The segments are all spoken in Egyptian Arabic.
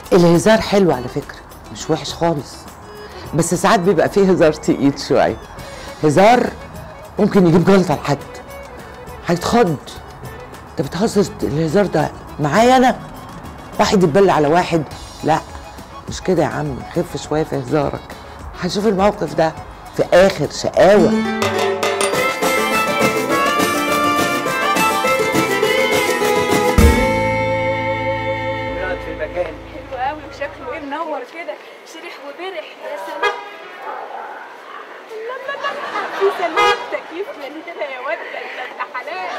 الهزار حلو على فكرة مش وحش خالص بس ساعات بيبقى فيه هزار تقيل شوية هزار ممكن يجيب جلطة لحد هيتخض انت بتهزر الهزار ده معايا انا واحد يتبلى على واحد لا مش كده يا عم خف شوية في هزارك هنشوف الموقف ده في آخر شقاوة في المكان حلو قوي وشكله ايه منور كده شريح وبرح يا سلام لا لا لا في سلام تكييف جميل يا واد ده انت حلال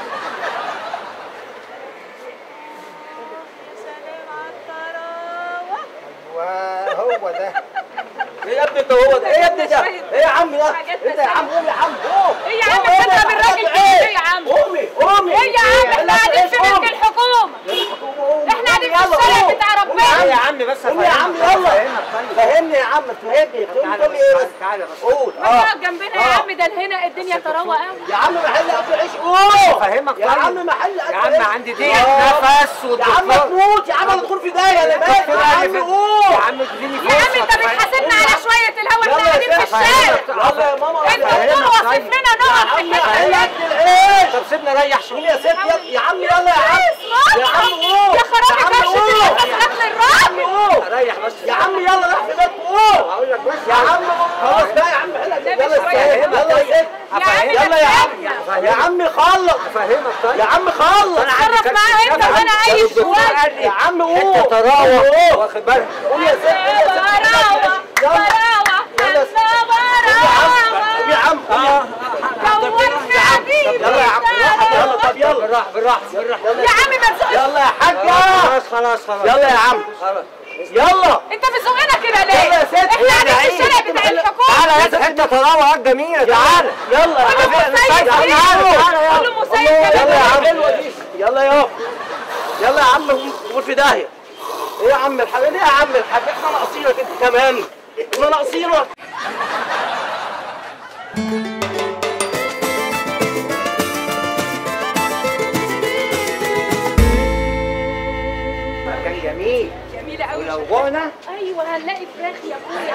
يا سلام على الطراوه وهو ده ايه يا ابني انت هو ده ايه يا ابني ده ايه يا عم ده انت يا عم قوم يا عم قوم ايه يا عم انت بالراجل كده ايه يا عم قومي قومي ايه يا عم احنا قاعدين في بيت الحكومه احنا قاعدين في الشارع بتاع ربنا يا عم بس قوم يا عم يلا فهمني يا عم فهمني تقوم تقول لي ايه بس تعالى بس قول ما تقعد جنبنا يا عم ده هنا الدنيا طراوه قوي يا عم محل اكل عيش قول فهمك يا طيب. عم محل اكل يا عم عيش. عندي ضيق آه. نفس يا عم والدكتور تموت يا عم هتدخل في داهيه يا باشا يا عم يا قول عم اديني يا عم فرصه انت بتحاسبنا على شويه الهوا احنا يلا يا قاعدين في سيدي، الشارع يلا يا ماما انت بتقول وصف لنا نقعد في محل حته اكل العيش طب سيبنا نريح قول شويه يا ست يلا يا عم يلا يا عم يا عم قول يا خرابي يا عم كرشه قول النفس اكل الراجل قول ريح بس يا عم يلا راح في بيتك قول هقول لك بس يا عم خلاص ده يا عم حلك ده يلا مش يا شوية. ست يلا يا ست يا عم يلا يا عم نفسنا. يا عم خلص افهمك طيب يا عم خلص اتصرف معاه انت وانا عايش شويه يا عم انت قول تراوح واخد بالك قول يا ست قول يا ست براوه يلا براوه يلا. براوه يا عم قول يا جوال حبيبي يلا يا عم بالراحة يلا طب يلا بالراحه بالراحه بالراحه يا عم ما تزقش يلا يا حاجة خلاص خلاص خلاص يلا يا عم خلاص يلا انت بتزقنا كده ليه؟ يلا يا ست. احنا قاعدين في يلا الشارع يا بتاع ست. الحكومه تعالى يا ست انت تراوح جميله تعالى يلا قول له تعالى مسيب تعالى ايه؟ تعالى قول له مسيب يلا يا عم كده حلوة دي يلا يا يلا يا عم قول في داهية ايه يا عم الحاج ايه يا عم الحاج احنا ناقصينك انت كمان احنا ناقصينك كان جميل جميله قوي ولو جونا ايوه هنلاقي فراخ يا ابويا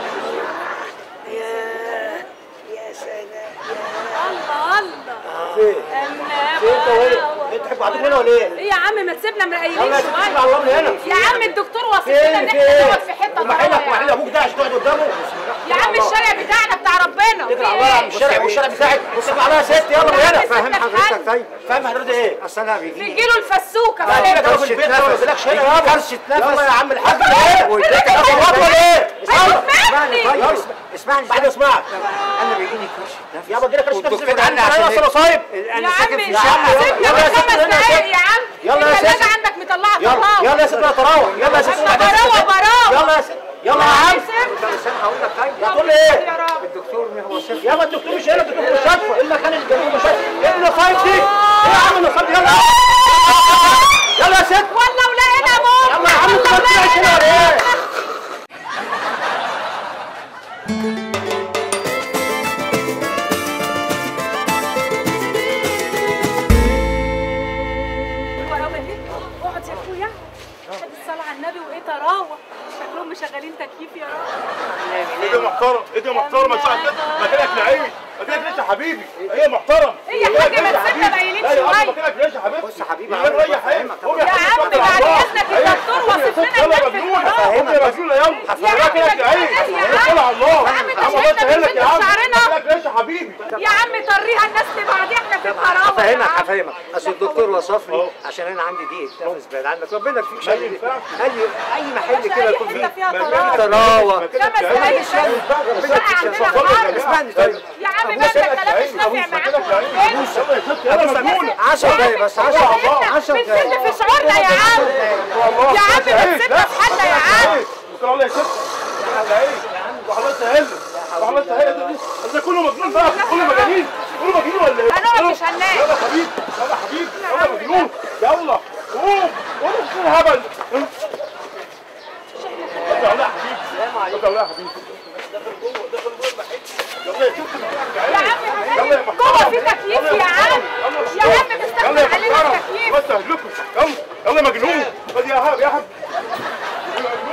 يا سلام الله الله فين اما فين انت وهي براوة. انت تحبوا بعضكم هنا ولا ايه؟ ايه يا عم ما تسيبنا مرقيين يلا يا ست شويه على الله من هنا يا عم الدكتور وصف لنا ان فين احنا نقعد في فين؟ حته ومحلك طراوة يا ومحل عم. ابوك ده عشان تقعد قدامه يا عم الشارع بتاعنا بتاع ربنا اتكل في على الله يا عم ايه؟ الشارع والشارع بتاعك بص عليها يا ست يلا من هنا فاهم حضرتك طيب فاهم حضرتك ايه؟ اصل انا بيجي نديله الفسوكه لا فاهم؟ انا في البيت ما نزلكش هنا يابا كرشة نفس. يلا يا عم الحاج ايه؟ والبيت انت خبط ولا ايه؟ هيموت اسمعني مني طيب اسمعني بعد اسمعك انا بيجيني كرشه نفس يابا جيلك كرش نفس والدكتور في قال لي عندي عشان عشان ايه؟ مصايب يا انا عم ساكن في يا الشام عم سيبنا يلا يا من ست خمس هنا يا دقايق ست. يا عم يلا يا الثلاجة ست. عندك مطلعة يلا طراوة يلا يا ست يا تراوح يلا يا ست احنا براوة براوة يلا يا ست يلا يا عم بس انا هقول لك طيب يا تقول لي ايه؟ يا رب الدكتور هو صفر يابا الدكتور مش هنا الدكتور في المستشفى ايه المكان اللي جنبه المستشفى ايه النصايب دي؟ ايه يا عم النصايب دي يلا يلا يا ست والله ولقينا موت يلا يا عم انت ما والله تطلعش هنا ولا ولقينا ايه؟ الطراوة دي اقعد يا اخويا خد الصلاة على النبي وايه طراوة شكلهم مشغلين تكييف يا رب ايه ده محترم ايه ده محترم يا صاحبي مكانك لعيب مكانك ليش يا حبيبي ايه محترم ايه يا حاج ما تسيبنا باينين لا يا عم شوية مكانك ليش يا حبيبي بص يا حبيبي يا ريح ايه هفهمك. قوم يا عم حبيبي، بعد الله. اذنك ايه؟ الدكتور وصف لنا يلا هناك يا في مجنون الطراوة قوم يا مجنون يلا يا عم مكانك ما لعيب تسيبناش يا قول على الله يا عم انت عم مش الله انت يسهلك بتسد يا عم شعرنا مكانك ليش يا حبيبي يا عم طريها الناس تبقى دي احنا في الطراوة يا هفهمك عم. هفهمك اصل الدكتور وصفني أهو. عشان انا عندي ضيق نفس بعيد عنك ربنا يكفيك ما شر ينفعش. اي اي محل كده اي يكون حتة فيه فيها مكانك طراوة تراوة خمس دقايق بس بقى عندنا خالص اسمعني طيب يا عم مالك كلام مش نافع معاكم يلا يا مجنون 10 دقايق بس 10 10 بنسد دقايق في شعورنا يا عم والله يا عم بنسد في حالنا يا عم بكره والله يا ست على ايه وحضرتك سهل وحضرتك سهل ده ده كله مجنون بقى كله مجانين كله مجنون ولا ايه هنقعد مش هننام. يلا حبيبي يلا حبيبي يلا مجنون يلا قوم قوم شو الهبل يلا يا حبيبي يلا يا حبيبي يلا يا ست يا عم حبيبي جوه في تكييف يا عم يا عم مستقبل علينا التكييف بس اهلكم يلا يلا مجنون خد يا هاب يا هاب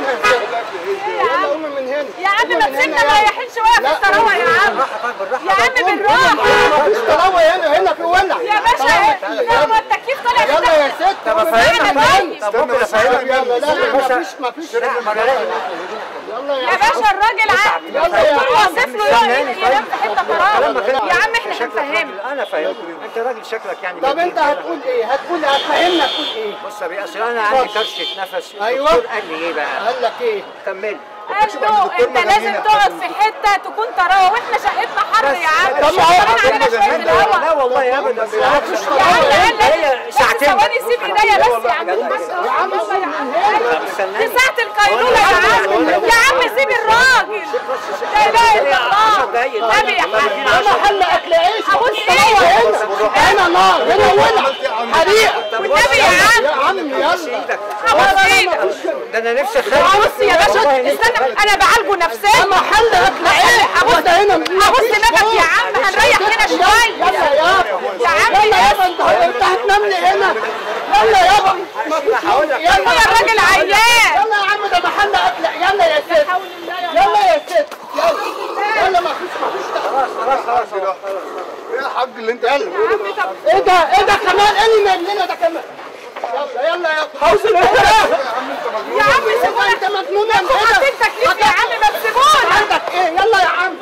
يلا قومي من هنا يا عم قومي ما من تسيبنا هنا. مريحين شويه في الثروه يا عم يا عم بالراحه مفيش طلاوه هنا هنا في ولع يا باشا لا هو التكييف طلع يلا يا ست طب أنا افهمك جاي. طب ممكن افهمك يلا لا لا باشا. مفيش مفيش يلا يا باشا الراجل عقل يلا يا الدكتور عم. وصف له ينام في حته فراغ يا عم احنا هنفهمك انا فاهمك انت راجل شكلك يعني طب انت هتقول ايه؟ هتقول هتفهمنا تقول ايه؟ بص يا بيه اصل انا عندي كرشه نفس أيوة. الدكتور قال لي ايه بقى قال لك ايه؟ كمل قال له انت لازم تقعد في حته تكون طراوه واحنا شقتنا حر يا عم طب ما هو شغالين علينا شويه في الهوا لا والله ابدا يا عم قال هي لك ساعتين ثواني سيب ايديا بس يا عم يا عم استناني دي ساعة القيلولة يا عم يا عم سيب الراجل لا اله الا الله نبي يا حاج ده محل اكل عيش أبوس مفيش إيه؟ طلاوه هنا هنا نار هنا ولع حريقه والنبي يا عم يا عم يلا ابوس ايدك ده انا نفسي اخلي بص يا باشا استنى انا بعالجه نفسيا محل اكل عيش ابص ده هنا ابص دماغك يا عم هنريح هنا شويه يلا يابا يا عم يلا يابا انت انت هتنام لي هنا يلا يابا مفيش يلا يا الراجل عيان يلا يا عم ده محل اكل يلا يا ست يلا يا ست يلا يلا مفيش مفيش ايه يا حاج اللي انت قاله يا عم طب ايه ده ايه ده كمان ايه اللي مننا ده كمان يلا يلا يلا حوصل يا عم سيبونا انت مجنون يا انتوا كده حاطين تكليف يا عم ما تسيبونا عندك ايه يلا يا عم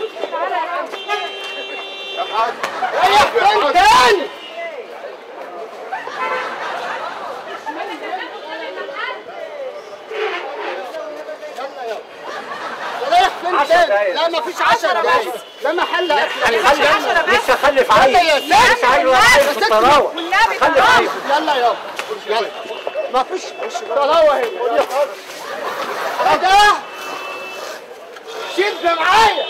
يا حاج ريح فين تاني ريح فين عشر تاني دقايق. لا مفيش عشرة دقايق ده محل اكل مش عشرة بس. نفسي اخلف يلا عيل يا ست نفسي عيل واحد في الطراوه والنبي خلي طبعا عيل يلا يابا يلا مفيش طلاوة هنا ايه ده شد معايا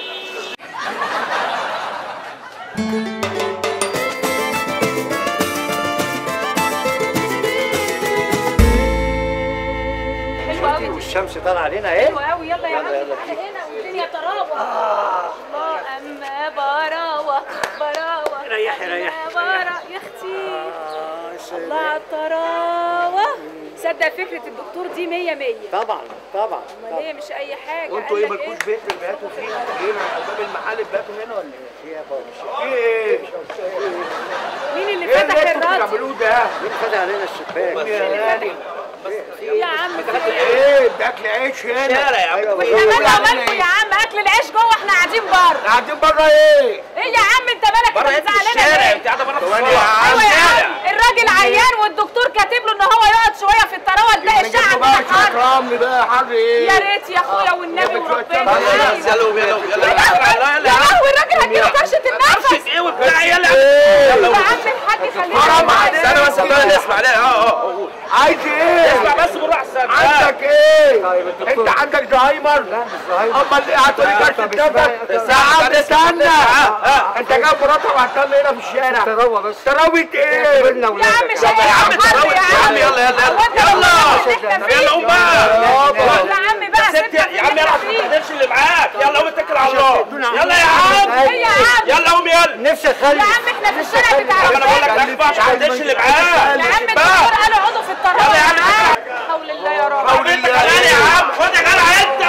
حلوة قوي والشمس طالعه علينا ايه حلوة قوي يلا يا عم تعالى هنا والدنيا طراوة الله أما براوة براوة ريحي، أما ريحي. برا يا أختي الله على الطراوة صدق فكرة الدكتور دي مية مية طبعا طبعا أمال هي مش أي حاجة وانتوا قال ايه لك مالكوش بيت بتباتوا فيه؟ ايه قدام المحل بتباتوا هنا ولا ايه؟ ايه يا بابا في ايه؟ مين اللي ايه اللي فتح انتوا الراديو بتعملوه ده؟ مين فتح علينا الشباك يا غالي يا عم في إيه؟ ايه ده اكل عيش هنا شارع يا عم وانت مالك مالكوا يا عم اكل العيش جوه احنا قاعدين بره قاعدين بره ايه؟ ايه يا عم انت مالك بره انت ايه في زعلانه الشارع ليه؟ انت قاعده بره في ثواني الشارع يا عم. ايوه يا عم الراجل عيان والدكتور كاتب له ان هو يقعد شويه في الطراوه تلاقي الشعب بقى ده حر اكرمني بقى حر ايه؟ يا ريت يا اخويا والنبي وربنا يلا يا يلا يلا يلا لهوي الراجل هتجيله كرشه النفس ايه وبتاع يلا يا عم الحاج خلينا حرام عليك استنى بس استنى اسمع لا اه اه عايز ايه؟ اسمع بس بالراحه استنى عندك ايه؟ انت عندك زهايمر؟ امال ايه هتقولي كارت الدفع؟ ساعات استنى انت جايب مراتك وهتستنى هنا في الشارع طراوه بس تراوية ايه؟ قبلنا يا عم ولادك مش هي يا عم حر تراوية يا عم يلا يلا هو انت يلا بتقول يلا إن يلا احنا قوم فيه؟ بقى يا عم بقى ست سيبنا يا عم في يلا اللي ما احنا تقدرش اللي معاك يلا قوم اتكل على الله يلا يا عم فيه. يا عم يلا قوم يلا نفسي يا اخلف عم احنا في الشارع بتاع يا عم انا بقول لك ربنا ما ينفعش ما تقدرش اللي معاك يا عم الدكتور قال اقعدوا في الطراوه يلا يا عم. حول الله يا رب حول انت كمان يا عم خد يا جدع انت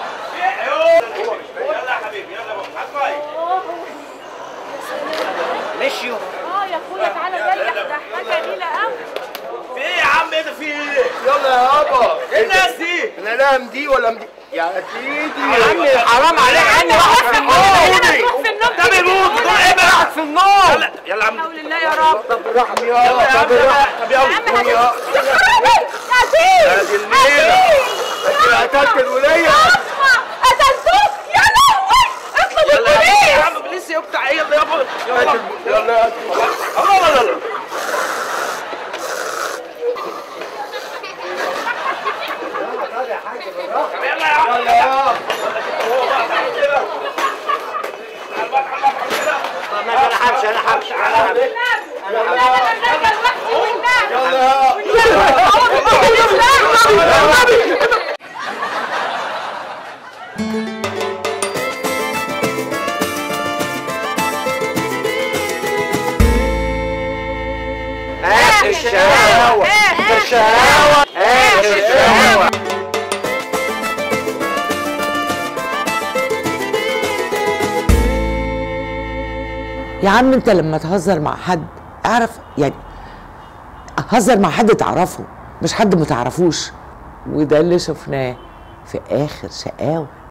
يلا يا حبيبي يلا بابا هات مشيوا اه يا اخويا تعالى ريح ده حاجه جميله قوي في ايه يا عم ايه ده في ايه؟ يلا يا يابا ايه الناس دي؟ انا لا مدي ولا مدي يا سيدي يا عم حرام عليك يا عم روح في النوم تروح في النوم ده بيموت تيجي دول ايه تقول بقى في النوم يلا يلا يا عم حول الله يا رب بالرحم يلا يا يا عم طب يا عم يلا يا خرابي عزيز هذه الليلة. قتلت الولية قتلتوك يا لهوي اطلب يلا يا البوليس عم بليس يا بتاع ايه يلا يابا يلا يلا يلا يلا يلا يا عم يلا يا انا همشي انا همشي انا همشي يلا اخر الشهاوة اخر الشهاوة اخر الشهاوة يا عم انت لما تهزر مع حد اعرف يعني هزر مع حد تعرفه مش حد ما تعرفوش وده اللي شفناه في اخر شقاوه